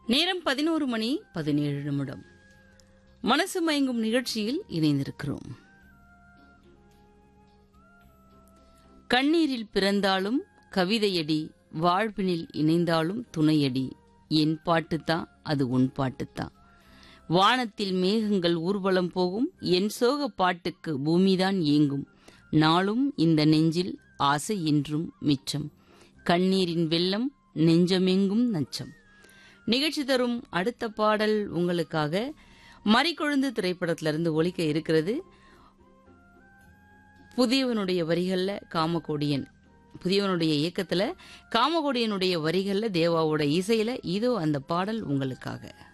நேரம் பதினோரு மணி பதினேழு நிமிடம் மனசு மயங்கும் நிகழ்ச்சியில் இணைந்திருக்கிறோம் கண்ணீரில் பிறந்தாலும் கவிதையடி வாழ்வினில் இணைந்தாலும் துணையடி என் பாட்டுத்தான் அது உன் பாட்டுத்தான் வானத்தில் மேகங்கள் ஊர்வலம் போகும் என் சோக பாட்டுக்கு பூமிதான் ஏங்கும் நாளும் இந்த நெஞ்சில் ஆசை என்றும் மிச்சம் கண்ணீரின் வெள்ளம் நெஞ்சமெங்கும் நச்சம் நிகழ்ச்சி தரும் அடுத்த பாடல் உங்களுக்காக மறிக்கொழுந்து திரைப்படத்திலிருந்து ஒலிக்க இருக்கிறது புதியவனுடைய வரிகள்ல காமகோடியன் புதியவனுடைய இயக்கத்துல காமகோடியனுடைய வரிகள்ல தேவாவோட இசையில இதோ அந்த பாடல் உங்களுக்காக